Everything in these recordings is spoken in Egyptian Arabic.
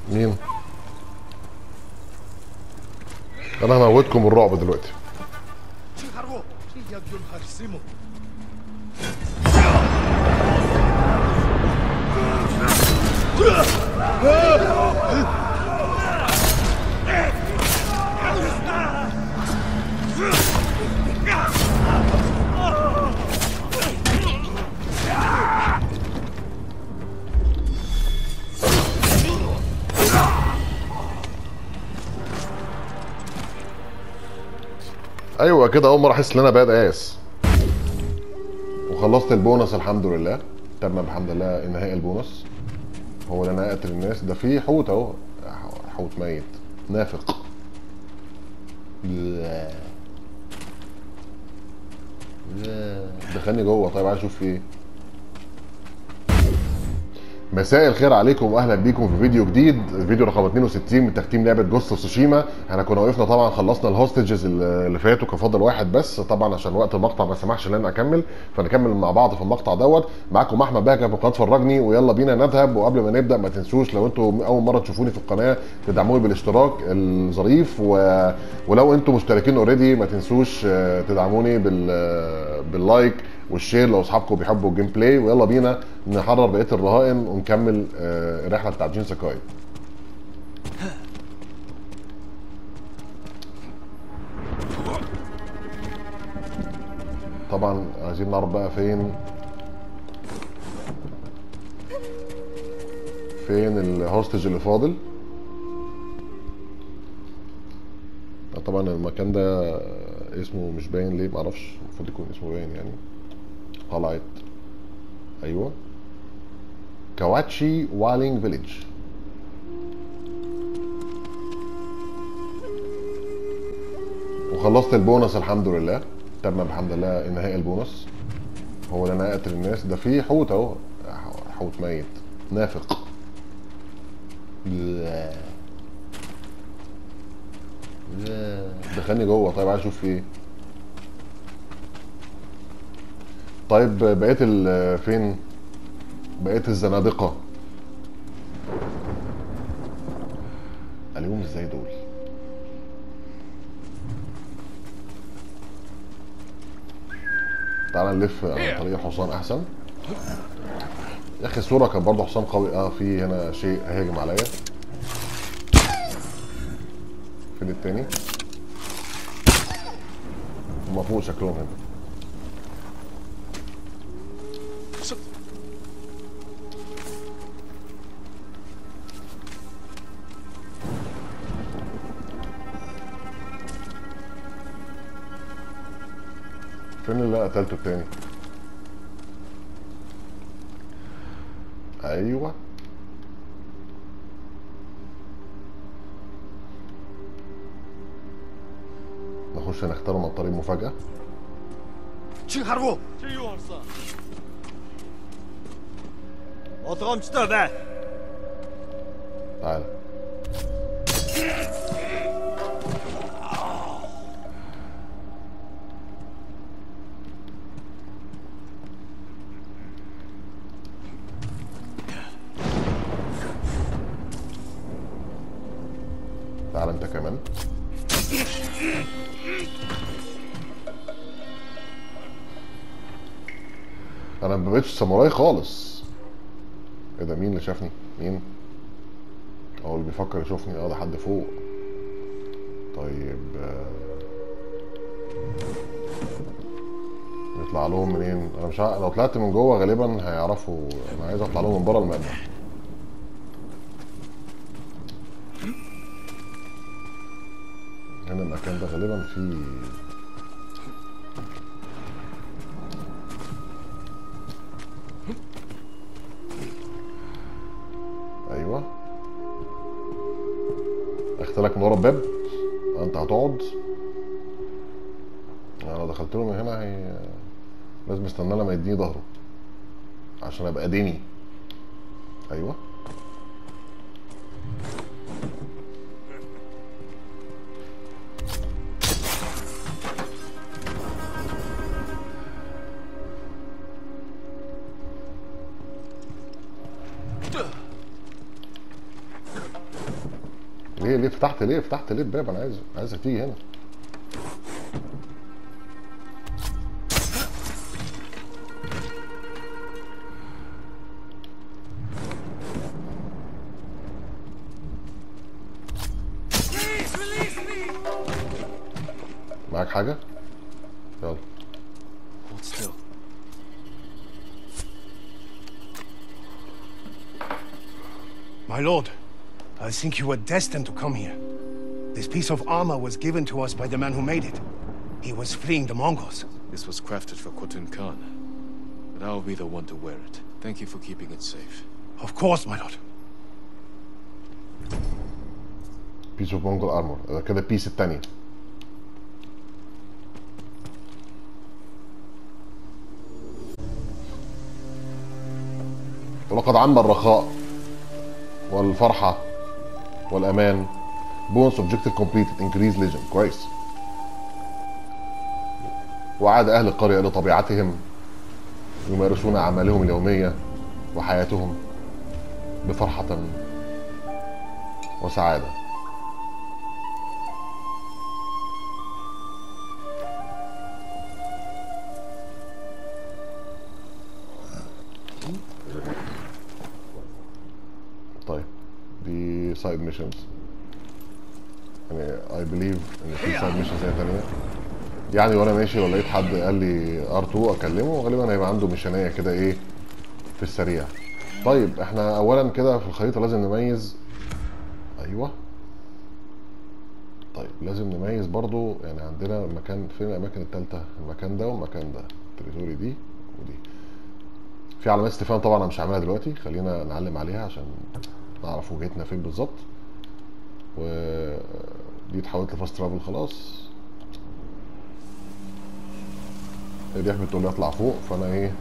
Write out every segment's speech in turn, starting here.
مين انا هموتكم الرعب دلوقتي 하고 약좀 하시모. ايوه كده اول مره احس ان انا باد اس وخلصت البونص الحمد لله تم بحمد الله انهاء البونص هو اللي انا اقتل الناس ده في حوت اهو حوت ميت نافق لا. لا. دخلني جوه طيب عايز اشوف في ايه مساء الخير عليكم واهلا بيكم في فيديو جديد فيديو رقم 62 من تختيم لعبه جوست اوف تسوشيما احنا كنا وقفنا طبعا خلصنا الهوستجز اللي فاتوا كان فاضل واحد بس طبعا عشان وقت المقطع ما سمحش ان انا اكمل فنكمل مع بعض في المقطع دوت معاكم احمد بهجه من قناه فرجني ويلا بينا نذهب وقبل ما نبدا ما تنسوش لو انتم اول مره تشوفوني في القناه تدعموني بالاشتراك الظريف و... ولو انتم مشتركين اوريدي ما تنسوش آه، تدعموني بال... آه، باللايك والشير لو اصحابكم بيحبوا الجيم بلاي ويلا بينا نحرر بقيه الرهائن ونكمل آه، الرحله بتاعت جين ساكاي طبعا عايزين نعرف بقى فين فين الهوستج اللي فاضل طبعا المكان ده اسمه مش باين ليه معرفش المفروض يكون اسمه باين يعني قلعة ايوه كواتشي والينج فيليج وخلصت البونص الحمد لله تم بحمد الله انهاء البونص هو اللي انا اقتل الناس ده في حوت اهو حوت ميت نافق لا. لا. دخلني جوه طيب عايز اشوف في ايه طيب بقيه ال- فين بقيه الزنادقه اليوم ازاي دول تعال نلف عن طريق الحصان احسن يا اخي الصوره كان برضه حصان قوي اه في هنا شيء هاجم عليا فين التاني هما فوق شكلهم هنا فين اللي أنا قتلته التاني ايوه نخش نختاره من طريق مفاجأة 하고 어떻게 하면 진짜 돼? تعال تعال انت كمان انا ما بقتش ساموراي خالص ايه ده مين اللي شافني مين هو اللي بيفكر يشوفني اه ده حد فوق طيب آه، نطلع لهم منين انا مش عارف لو طلعت من جوه غالبا هيعرفوا انا عايز اطلع لهم من بره المبنى هنا المكان ده غالبا فيه ايوه اختلك من ورا الباب آه، انت هتقعد انا لو دخلت له من هنا هي لازم استنى لما يديني ظهره عشان ابقى ديني ايوه ليه ليه فتحت ليه فتحت ليه الباب انا عايز عايزك تيجي هنا Please release me! معاك حاجه يلا Hold still. My lord, I think you were destined to come here. This piece of armor was given to us by the man who made it. He was fleeing the Mongols. This was crafted for Khotun Khan. But I'll be the one to wear it. Thank you for keeping it safe. Of course, my lord. بيس اوف مونجول ارمور ده كده البيس الثانيه ولقد عم الرخاء والفرحه والامان بونس اوبجيكتيف كومبليتد انكريز ليجند كويس وعاد اهل القريه الى طبيعتهم يمارسون اعمالهم اليوميه وحياتهم بفرحه وسعاده طيب دي سايد ميشنز يعني اي بليف ان في سايد ميشنز تانية يعني وانا ماشي ولقيت حد قال لي ار2 اكلمه غالبا هيبقى عنده ميشنيه كده ايه في السريع طيب احنا اولا كده في الخريطه لازم نميز ايوه طيب لازم نميز برضو يعني عندنا مكان فين الاماكن التالتة المكان ده والمكان ده التريتوري دي ودي في علامات استفهام طبعا انا مش هعملها دلوقتي خلينا نعلم عليها عشان نعرف وجهتنا فين بالظبط ودي اتحولت لفاست ترافل خلاص الرياح بتقول لي اطلع فوق فانا ايه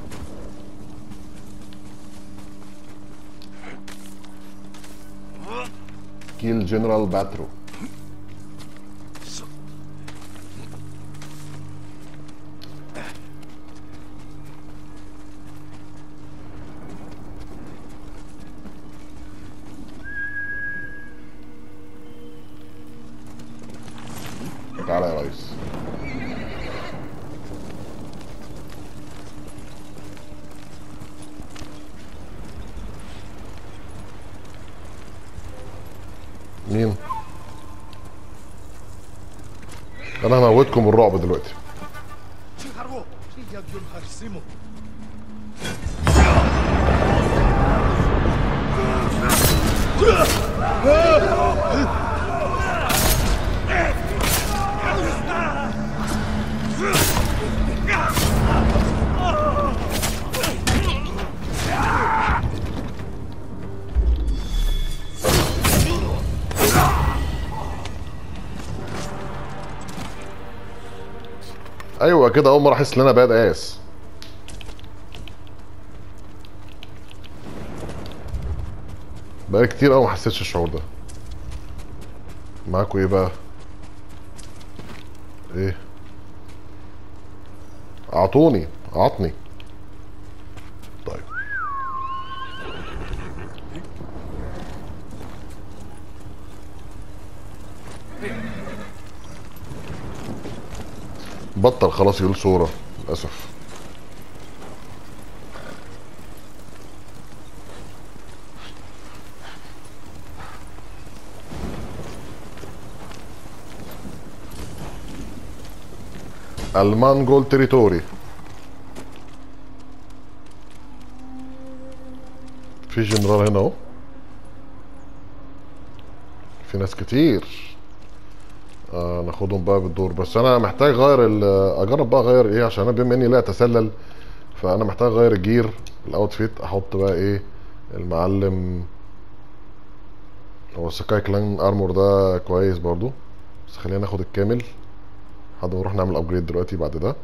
كيل جنرال باترو تعالى يا ريس مين؟ انا هموتكم الرعب دلوقتي 칭하고 이야기를 ايوه كده اول مره احس ان انا باد اس بقالي كتير قوي ما حسيتش الشعور ده معاكوا ايه بقى ايه اعطوني اعطني طيب بطل خلاص يقول صورة للأسف المانجول تريتوري في جنرال هنا اهو في ناس كتير آه ناخدهم بقى بالدور بس انا محتاج اغير ال- اجرب بقى اغير ايه عشان انا بما اني لا اتسلل فانا محتاج اغير الجير الاوتفيت احط بقى ايه المعلم هو السكاي كلان ارمور ده كويس برضو بس خلينا ناخد الكامل لحد ما نروح نعمل ابجريد دلوقتي بعد ده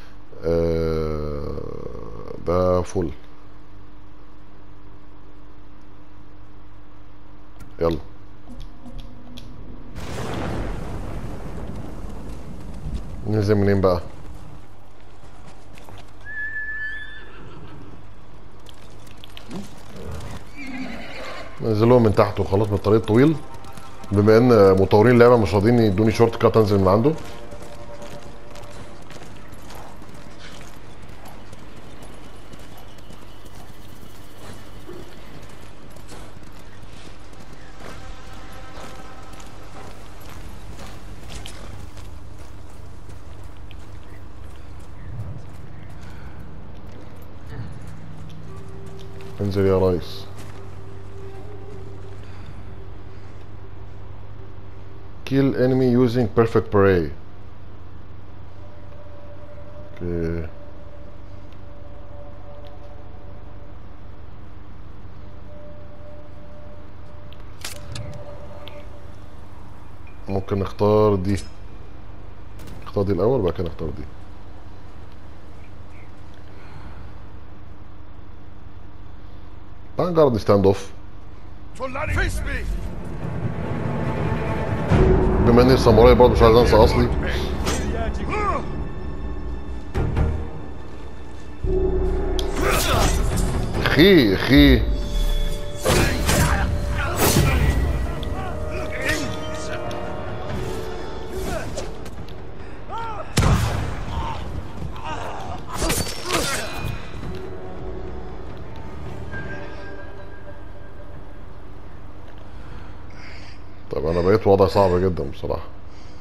آه ده فل يلا ننزل منين بقى ننزلهم من تحت وخلاص من الطريق الطويل بما ان مطورين اللعبه مش راضيين يدوني شورت كات انزل من عنده انزل يا ريس kill enemy using perfect parade اوكي ممكن نختار دي نختار دي الاول وبعد كده نختار دي تعال نجرب ستاند اوف Face me! بما اني ساموراي برضه مش عايز انسى اصلي اخي اخي طب انا بقيت وضع صعب جدا بصراحه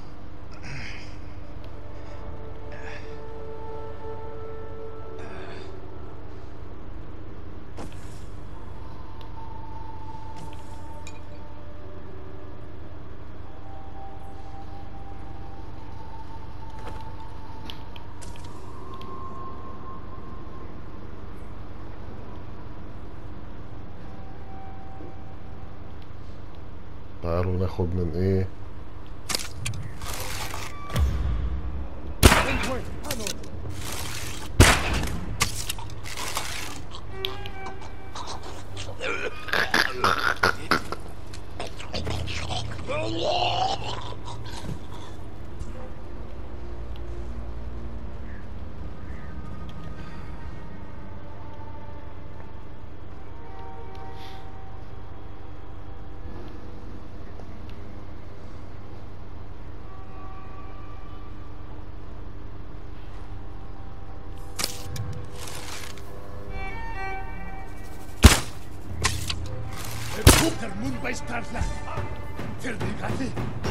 تعالوا ناخد من ايه Der Mund bei Startler! Verbrigate!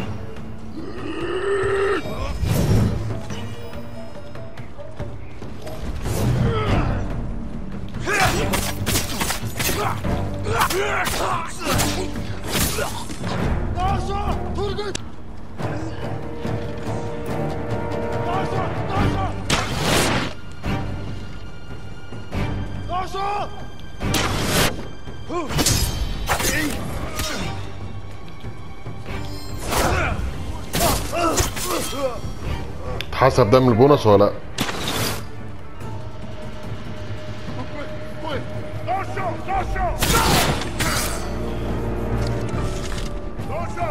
Naso! Turgut! Naso! Naso! Naso! اتحسب ده من البونص ولا لا Naso! Naso! Naso!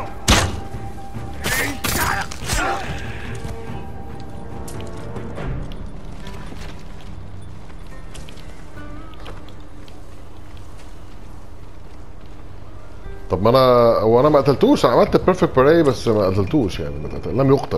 طب ما انا هو انا ما قتلتوش انا عملت بيرفكت باراي بس ما قتلتوش يعني ما قتل- لم يقتل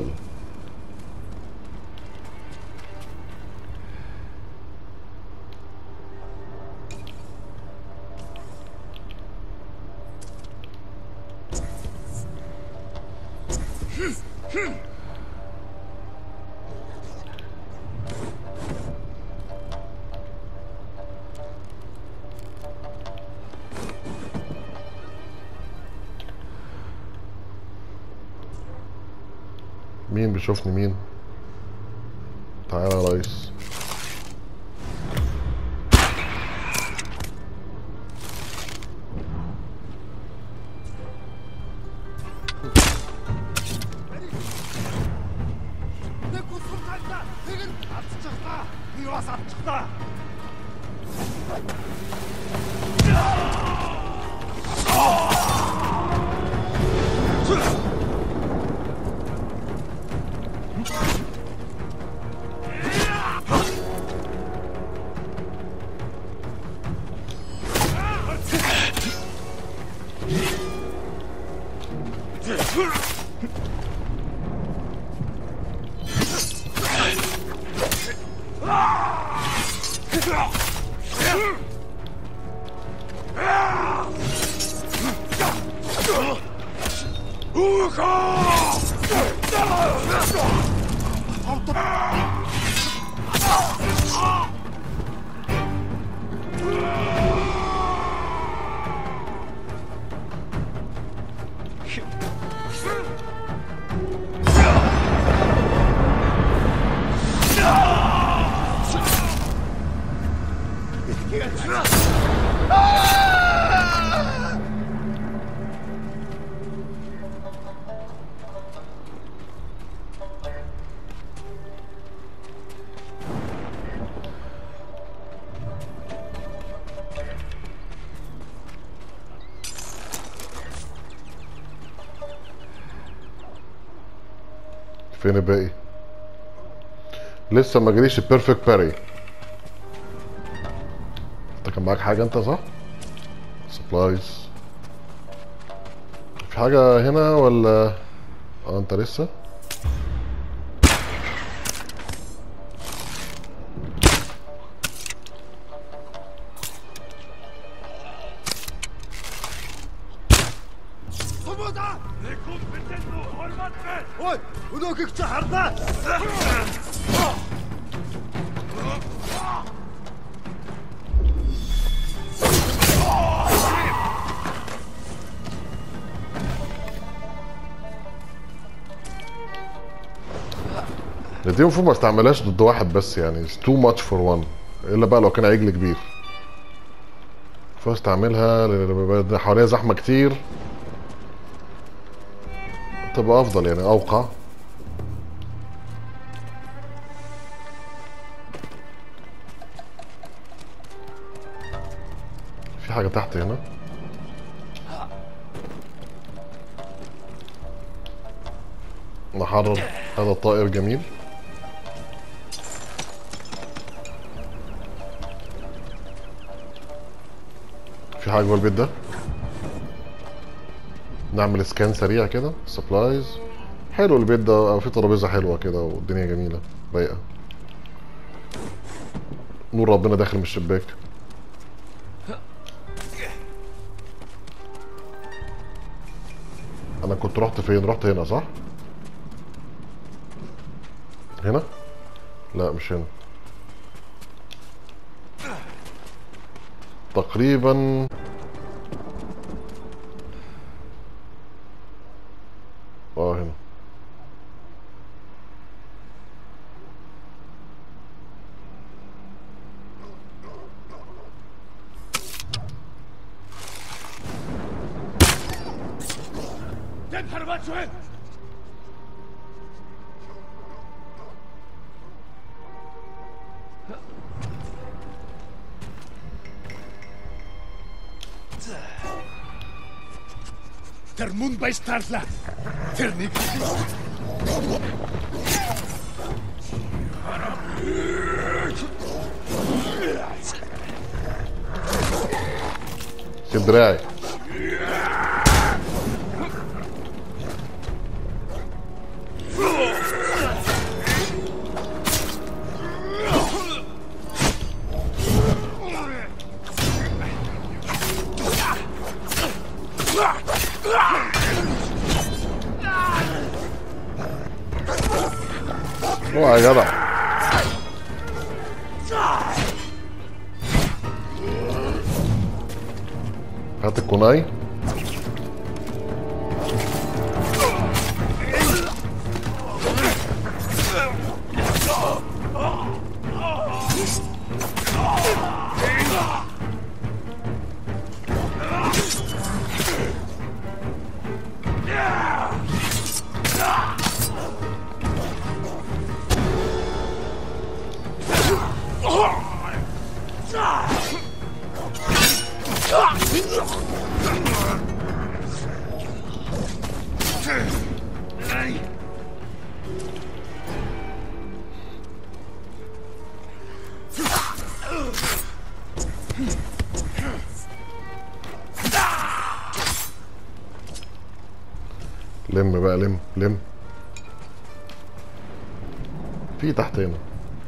مين بيشوفني مين تعالى يا ريس 내 고통 간다! 이건 앞서쳤다! 이 와서 앞쳤다! فين الباقي لسه ما جريش البيرفكت باري انت كان معاك حاجه انت صح سبلايز في حاجه هنا ولا اه انت لسه Ой, өнөөгийг чи хардаа. دي المفروض ما استعملهاش ضد واحد بس يعني تو ماتش فور وان الا بقى لو كان عجل كبير فاستعملها لما بيبقى حواليها زحمه كتير تبقى افضل يعني اوقع في حاجه تحت هنا نحرر هذا الطائر جميل في حاجه جوه البيت ده نعمل سكان سريع كده سبلايز حلو البيت ده في ترابيزه حلوه كده والدنيا جميله رايقه نور ربنا داخل من الشباك انا كنت رحت فين رحت هنا صح هنا لا مش هنا تقريبا اه هنا Den harbat şuhen. Der Mund bei Startler. Ternik. سيب دراعي اوعى يا جدع هات الكوناي لم بقى لم لم في تحت هنا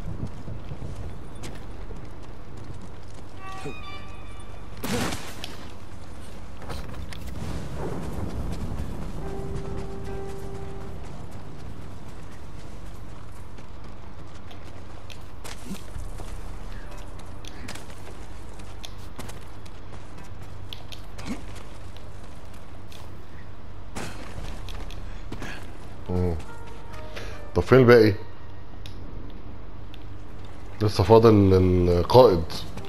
طب فين الباقي؟ لسه فاضل القائد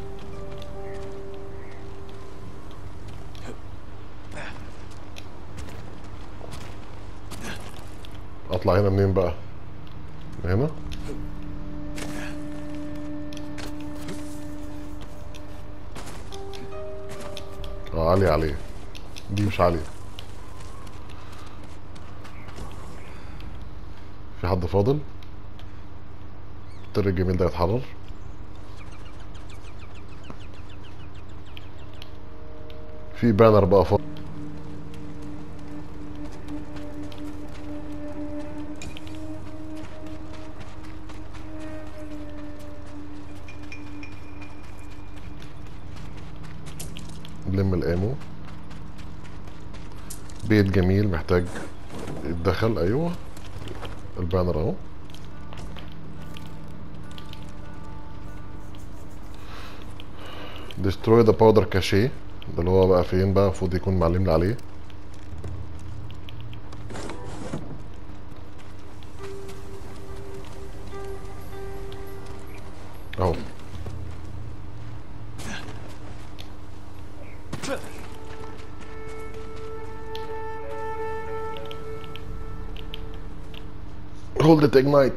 اطلع هنا منين بقى؟ من هنا؟ اه عالية عليه دي مش عالية في حد فاضل الطر الجميل ده يتحرر في بانر بقى فاضل نلم الامو بيت جميل محتاج يتدخل ايوه البانر اهو destroy the powder cache ده اللي هو بقى فين بقى المفروض يكون معلم لي عليه اهو hold it ignite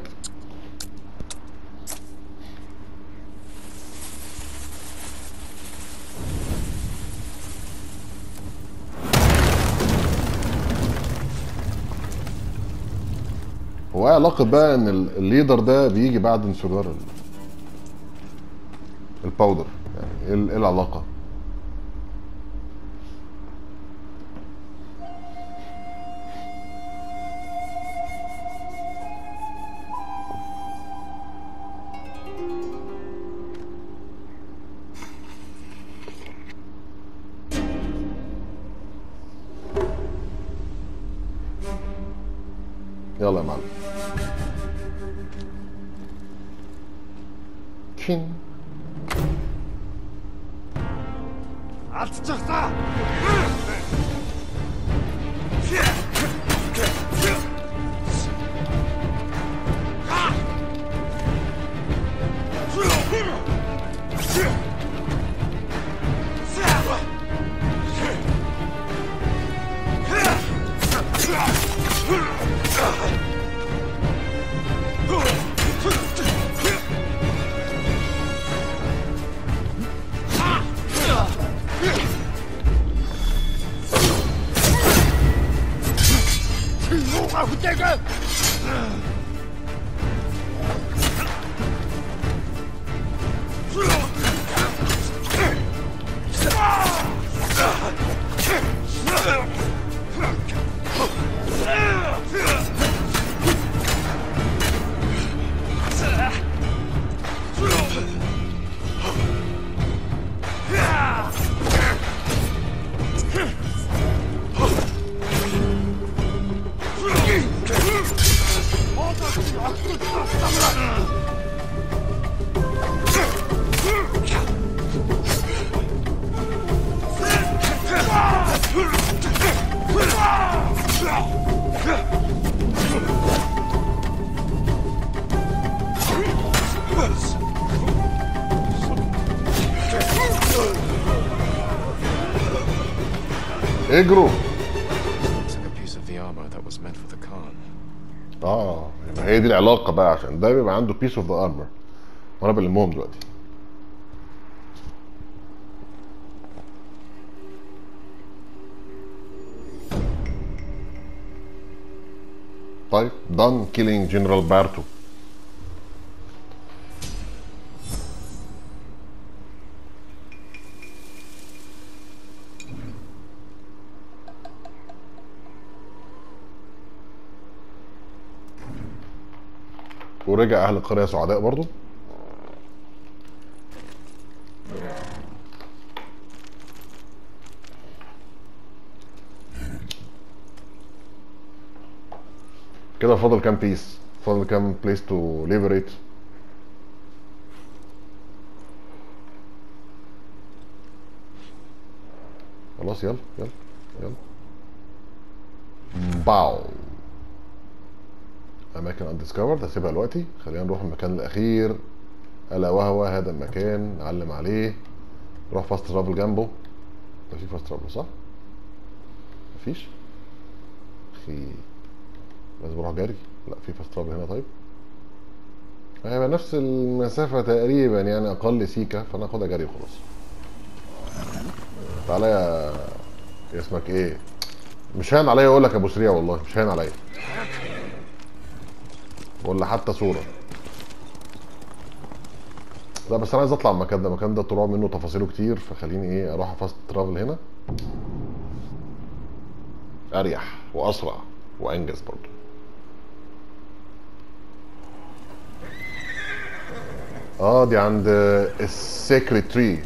هو ايه علاقة بقى ان ال- الليدر ده بيجي بعد انفجار ال- الباودر يعني ايه ال- ايه العلاقة؟ يلا يا معلم تشين Алдчихсан. اجروا Looks like a piece of the armor that was meant for the Khan. اه يبقى هي دي العلاقة بقى عشان ده بيبقى عنده بيس اوف ذا ارمر وانا بلمهم دلوقتي طيب done killing General Barto ورجع اهل القريه سعداء برضو كده فاضل كام بيس فاضل كام بليس تو ليبريت خلاص يلا يلا يلا باو اماكن اندسكفرد هسيبها دلوقتي خلينا نروح المكان الاخير الا وهو هذا المكان نعلم عليه نروح فاست ترافل جنبه ده في فاست ترافل صح مفيش اخي لازم اروح جري لا في فاست ترافل هنا طيب هيبقى نفس المسافة تقريبا يعني أقل سيكة فأنا هاخدها جري وخلاص تعالى يا يا اسمك إيه؟ مش هان عليا أقول لك أبو سريع والله مش هان عليا ولا حتى صورة لا بس أنا عايز أطلع من المكان ده المكان ده طلوع منه تفاصيله كتير فخليني إيه أروح فاست ترافل هنا أريح وأسرع وأنجز برضه اه دي عند السيكريت تري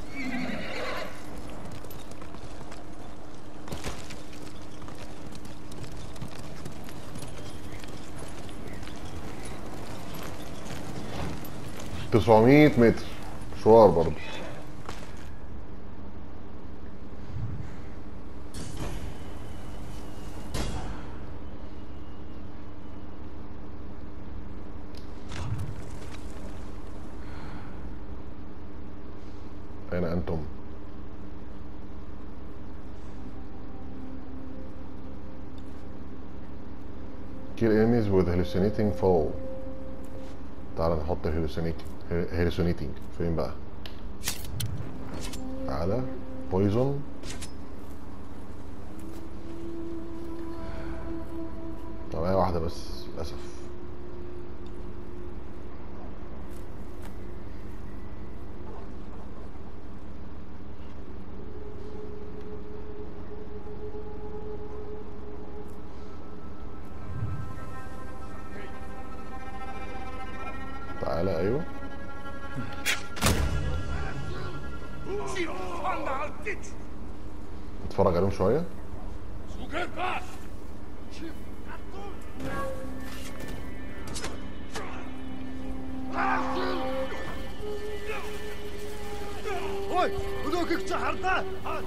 تسعمية متر مشوار برضه أين أنتم؟ Kill enemies with hallucinating foe تعال نحط hallucinating hallucinating فين بقى؟ تعالى poison طب معايا واحدة بس للأسف تعالى ايوه اتفرج عليهم شويه Sugerpass! Ой, هذوك اكتحرطه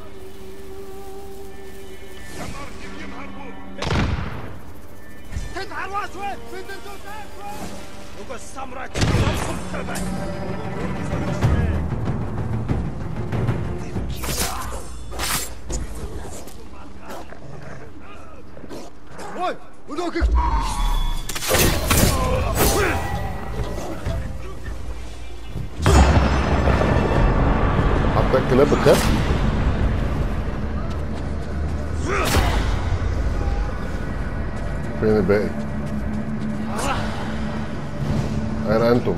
تتعر واسود في الدندوتات وقص سمرك Ой, هذوك حتى الكلاب بتخاف فين الباقي اين انتم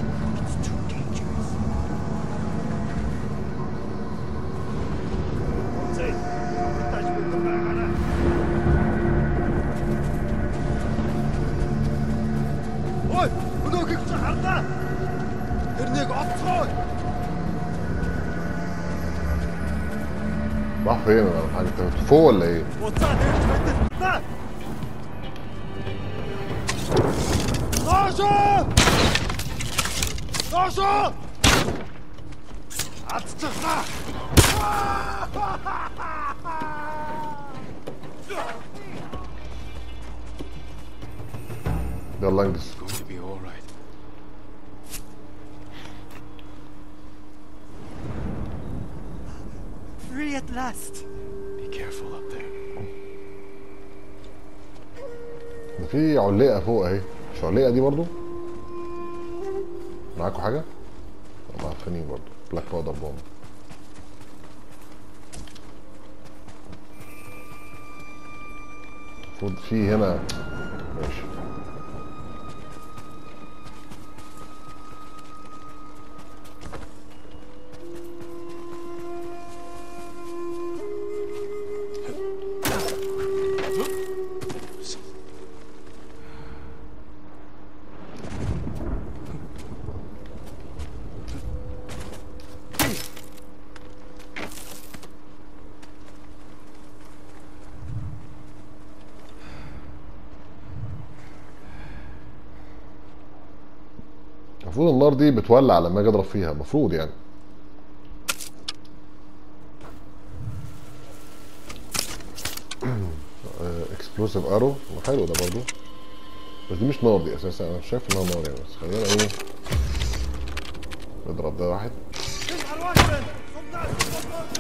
Ой, هذوك اكتحرطه ارنيك عطفون راح فين ولا حاجه انت فوق ولا ايه وطلعت يتمدد ناشو ناشو عتستخدع يلا انجز Going to be all right. Free at last Be careful up there. ده في علقه فوق اهي مش علقه دي برضو معاكوا حاجه معفنين برضو بلاك باودر بوم المفروض في هنا ماشي المفروض النار دي بتولع لما اجي اضرب فيها المفروض يعني اكسبلوسيف ارو حلو ده برضو بس دي مش نار دي اساسا انا مش شايف انها نار يعني بس خلينا ايه نضرب ده واحد تسعة واحد صدق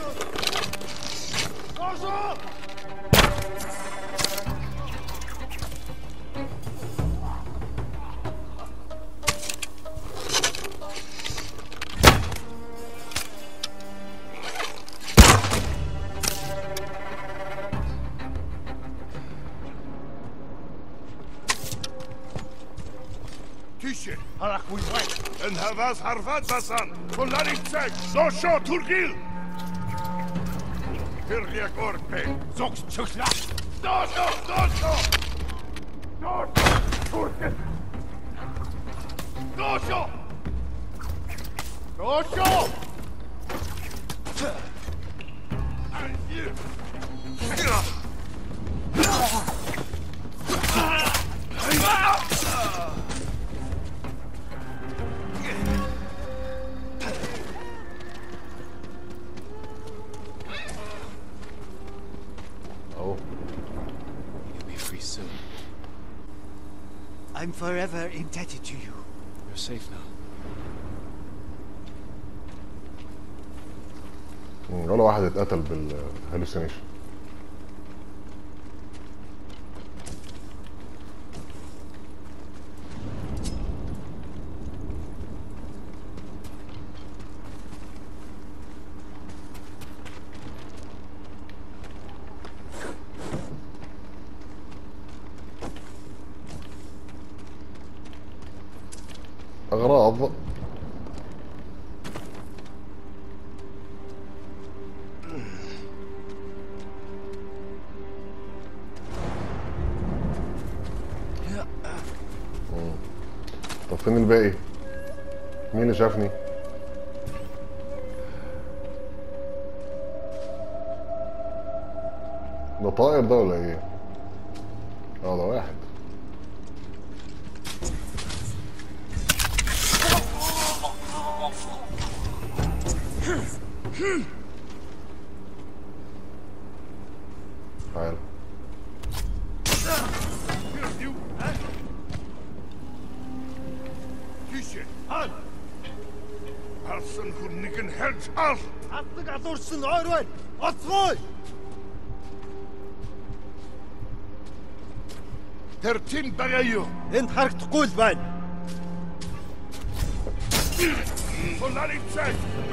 صدق Tysje, harak mój łeb. Ten was harwat basan. Kolari czek. Do szo, turgil. Pyrgiak orpe. Zoks czykla. Do szo, do szo. Do szo, turgil. Do szo. Do szo. اهو You'll be free soon. I'm forever indebted to you. You're safe now. مم، ولا واحد اتقتل بالهلوسينيشن أغراض مم. طب فين الباقي؟ مين اللي شافني؟ ده طائر ده ولا ايه؟ اه ده واحد تعال You, huh? Tysje, Al! alsın hunnigen helst al. Атдаг алуурсан ойр байна. Оцгой! Tertin bagayyo. Энд харагдахгүй л байна. Kolari czek.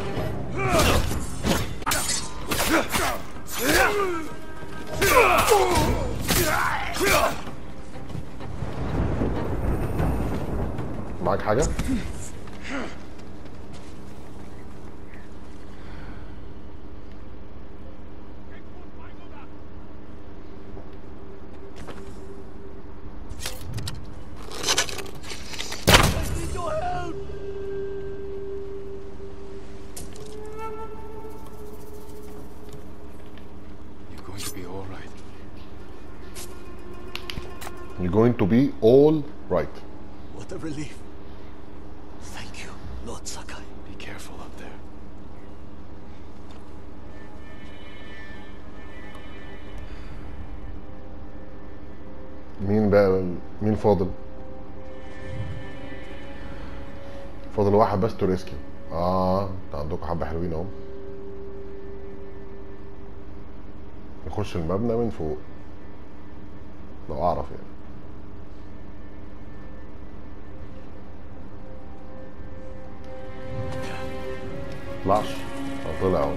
معاك حاجة؟ You're going to be all right. You're going to be all right. What a relief. Thank you, Lord Sakai. Be careful up there. مين بقى مين فاضل؟ فاضل واحد بس توريسكي اه انت عندكم حبة حلوين اهو نخش المبنى من فوق لو اعرف يعني طلعش آه، طلع اهو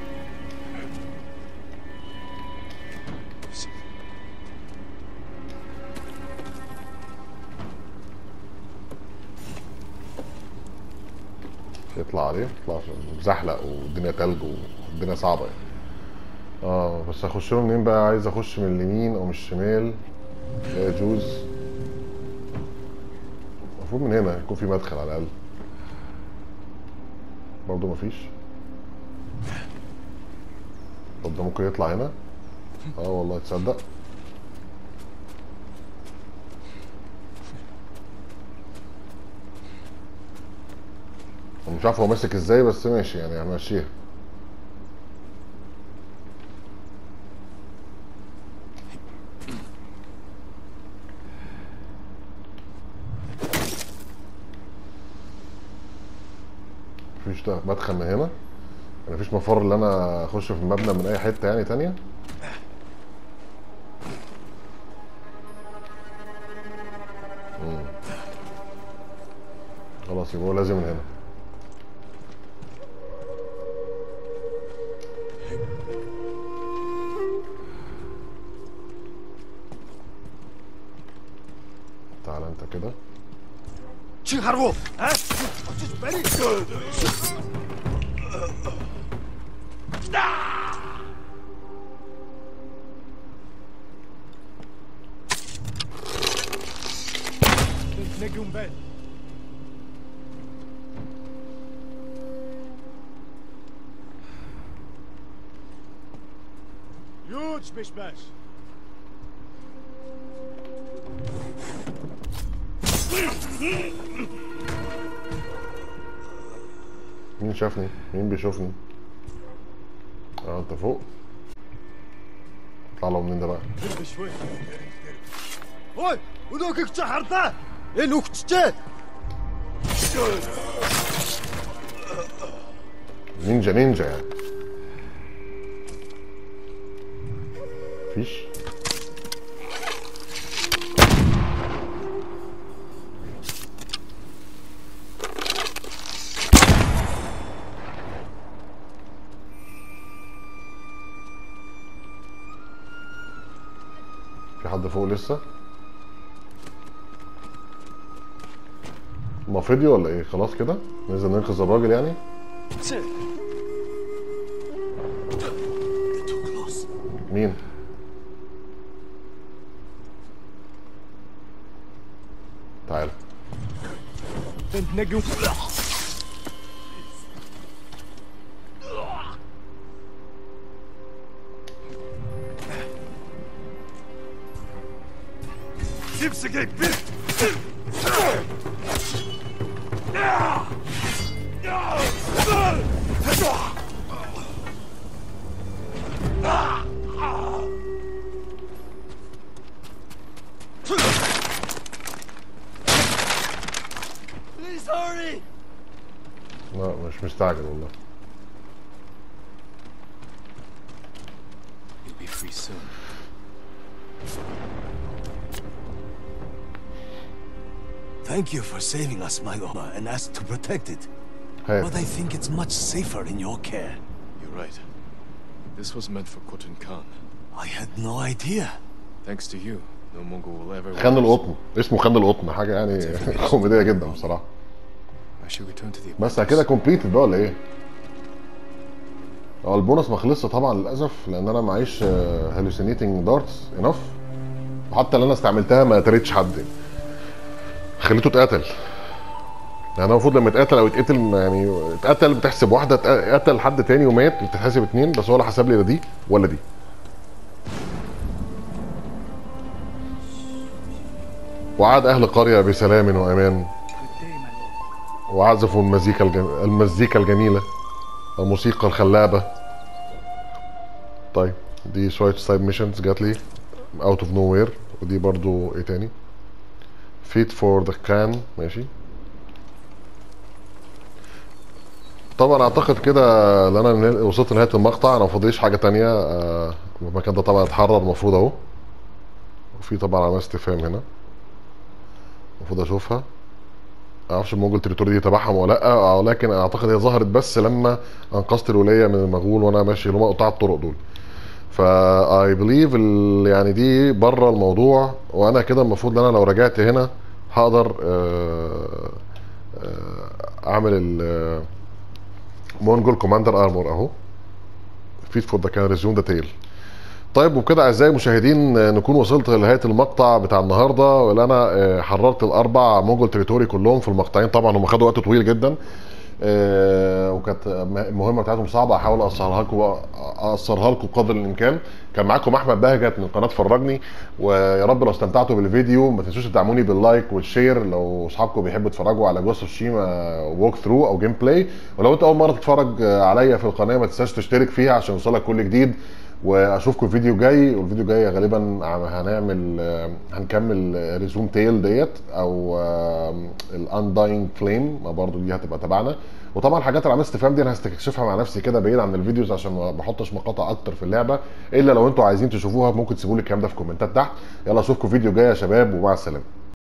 يطلع عليه يطلع مزحلق والدنيا تلج والدنيا صعبة يعني اه بس اخش له منين بقى عايز اخش من اليمين او من الشمال لا يجوز المفروض من هنا يكون في مدخل على الاقل برضه مفيش طب ده ممكن يطلع هنا اه والله تصدق مش عارف هو ماسك ازاي بس ماشي يعني هنمشيها مفيش ده مدخل من هنا يعني مفيش مفر ان انا اخش في المبنى من اي حته يعني تانية مم. خلاص يبقى هو لازم من هنا تعال انت كده 지금 가라고. 에? 어쩌지 빨리. 내 군배. يوتش مش باش مين شافني مين بيشوفني اه انت فوق اطلع له منين ده بقى شوي Ой, өнөөхийг чи хардаа. Энэ үхчихээ. نينجا نينجا يعني مفيش في حد فوق لسه ما فيديو ولا ايه خلاص كده ننزل ننقذ الراجل يعني مين تعال 내 군. Zipsige bir. Please hurry. لا مش مستعجل والله You'll be free soon. Thank you for saving us, my lord, and asked to protect it. هات But I think it's much safer in your care. You're right. This was meant for Khotun Khan. I had no idea. Thanks to you, no Mongol will ever. خان want- القطن اسمه خان القطن حاجه يعني كوميديه جدا بصراحه I should return to the. بس كده كومبليتد بقى ولا ايه؟ اه البونص ما خلصش طبعا للاسف لان انا معيش هالوسينيتنج دارتس انف وحتى اللي انا استعملتها ما قتلتش حد يعني. خليته اتقتل يعني انا المفروض لما يتقتل او يتقتل يعني اتقتل بتحسب واحده اتق- قتل حد تاني ومات بتتحسب اتنين بس هو لا حسب لي لا دي ولا دي وعاد اهل القريه بسلام وامان وعزفوا المزيكا الجم... المزيكا الجميلة الموسيقى الخلابة طيب دي شوية سايد ميشنز جات لي اوت اوف نو وير ودي برضو ايه تاني فيت فور ذا كان ماشي طبعا اعتقد كده ان انا ن- وصلت لنهايه المقطع انا ما فاضيش حاجه تانية آه، المكان ده طبعا اتحرر المفروض اهو وفي طبعا علامات استفهام هنا المفروض اشوفها معرفش المونجول تريتوري دي تبعهم ولا لا ولكن اعتقد هي ظهرت بس لما انقذت الولايه من المغول وانا ماشي اللي هم قطاع الطرق دول فا اي بليف يعني دي بره الموضوع وانا كده المفروض ان انا لو رجعت هنا هقدر آه، آه، اعمل ال مونجول كوماندر ارمور اهو فيت فور ذا كان ريزيوم ذا تيل طيب وبكده اعزائي المشاهدين آه، نكون وصلت لنهايه المقطع بتاع النهارده واللي انا آه، حررت الاربع مونجول تريتوري كلهم في المقطعين طبعا هم خدوا وقت طويل جدا آه، وكانت م- المهمه بتاعتهم صعبه احاول اقصرها لكم اقصرها لكم قدر الامكان كان معاكم احمد بهجت من قناه فرجني ويا رب لو استمتعتوا بالفيديو ما تنسوش تدعموني باللايك والشير لو اصحابكم بيحبوا يتفرجوا على جوست اوف شيما ووك ثرو او جيم بلاي ولو انت اول مره تتفرج عليا في القناه ما تنساش تشترك فيها عشان يوصلك كل جديد واشوفكم الفيديو جاي والفيديو جاي غالبا هنعمل هنكمل ريزوم تيل ديت او الانداينج فليم برضه دي هتبقى تبعنا وطبعا الحاجات اللي عملت استفهام دي انا هستكشفها مع نفسي كده بعيد عن الفيديوز عشان ما بحطش مقاطع اكتر في اللعبه الا لو انتوا عايزين تشوفوها ممكن تسيبوا لي الكلام ده في كومنتات تحت يلا اشوفكم فيديو جاي يا شباب ومع السلامه